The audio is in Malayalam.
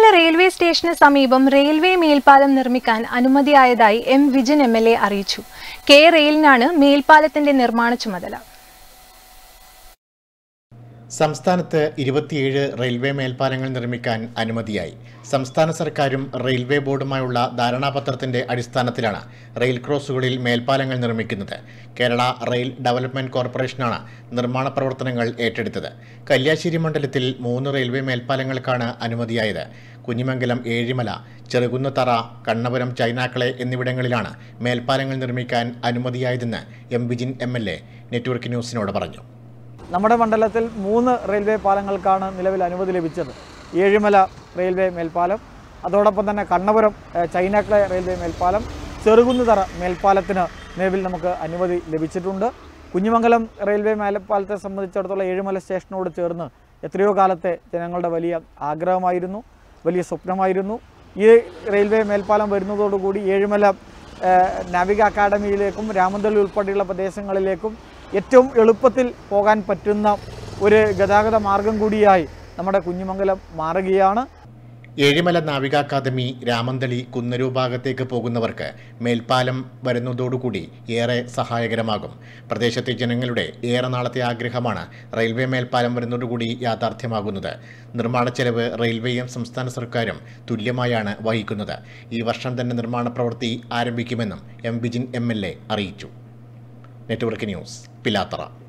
കുഞ്ഞിമംഗല റെയിൽവേ സ്റ്റേഷന് സമീപം റെയിൽവേ മേൽപ്പാലം നിർമ്മിക്കാൻ അനുമതിയായതായി M Vijin M L A അറിയിച്ചു കെ റെയിലിനാണ് മേൽപ്പാലത്തിന്റെ നിർമ്മാണ ചുമതല സംസ്ഥാനത്ത് ഇരുപത്തിയേഴ് റെയിൽവേ മേൽപ്പാലങ്ങൾ നിർമ്മിക്കാൻ അനുമതിയായി സംസ്ഥാന സർക്കാരും റെയിൽവേ ബോർഡുമായുള്ള ധാരണാപത്രത്തിന്റെ അടിസ്ഥാനത്തിലാണ് റെയിൽ ക്രോസുകളിൽ മേൽപ്പാലങ്ങൾ നിർമ്മിക്കുന്നത് കേരള റെയിൽ ഡെവലപ്മെന്റ് കോർപ്പറേഷനാണ് നിർമ്മാണ പ്രവർത്തനങ്ങൾ ഏറ്റെടുത്തത് കല്യാശ്ശേരി മണ്ഡലത്തിൽ മൂന്ന് റെയിൽവേ മേൽപ്പാലങ്ങൾക്കാണ് അനുമതിയായത് കുഞ്ഞിമംഗലം ഏഴിമല ചെറുകുന്നത്തറ കണ്ണപുരം ചൈനാക്കളെ എന്നിവിടങ്ങളിലാണ് മേൽപ്പാലങ്ങൾ നിർമ്മിക്കാൻ അനുമതിയായതെന്ന് M Vijin M L A network ന്യൂസിനോട് പറഞ്ഞു നമ്മുടെ മണ്ഡലത്തിൽ മൂന്ന് റെയിൽവേ പാലങ്ങൾക്കാണ് നിലവിൽ അനുമതി ലഭിച്ചത് ഏഴിമല റെയിൽവേ മേൽപ്പാലം അതോടൊപ്പം തന്നെ കണ്ണപുരം ഏഹ്, ചൈനാക്കളെ റെയിൽവേ മേൽപ്പാലം ചെറുകുന്നുതറ മേൽപ്പാലത്തിന് നിലവിൽ നമുക്ക് അനുമതി ലഭിച്ചിട്ടുണ്ട് കുഞ്ഞിമംഗലം റെയിൽവേ മേൽപ്പാലത്തെ സംബന്ധിച്ചിടത്തോളം ഏഴിമല സ്റ്റേഷനോട് ചേർന്ന് എത്രയോ കാലത്തെ ജനങ്ങളുടെ വലിയ ആഗ്രഹമായിരുന്നു വലിയ സ്വപ്നമായിരുന്നു ഈ റെയിൽവേ മേൽപ്പാലം വരുന്നതോടുകൂടി ഏഴിമല ഏഹ്, നാവിക അക്കാഡമിയിലേക്കും രാമന്തളി ഉൾപ്പെടെയുള്ള പ്രദേശങ്ങളിലേക്കും ഏറ്റവും എളുപ്പത്തിൽ പോകാൻ പറ്റുന്ന ഒരു ഗതാഗത മാർഗം കൂടിയായി നമ്മുടെ കുഞ്ഞിമംഗലം മാറുകയാണ് ഏഴിമല നാവിക അക്കാദമി രാമന്തളി കുന്നരു ഭാഗത്തേക്ക് പോകുന്നവർക്ക് മേൽപ്പാലം വരുന്നതോടുകൂടി ഏറെ സഹായകരമാകും പ്രദേശത്തെ ജനങ്ങളുടെ ഏറെ നാളത്തെ ആഗ്രഹമാണ് റെയിൽവേ മേൽപ്പാലം വരുന്നതോടുകൂടി യാഥാർത്ഥ്യമാകുന്നത് നിർമ്മാണ ചെലവ് റെയിൽവേയും സംസ്ഥാന സർക്കാരും തുല്യമായാണ് വഹിക്കുന്നത് ഈ വർഷം തന്നെ നിർമ്മാണ പ്രവൃത്തി ആരംഭിക്കുമെന്നും M Bijin M L A അറിയിച്ചു നെറ്റ്വർക്ക് ന്യൂസ് പിലാത്തറ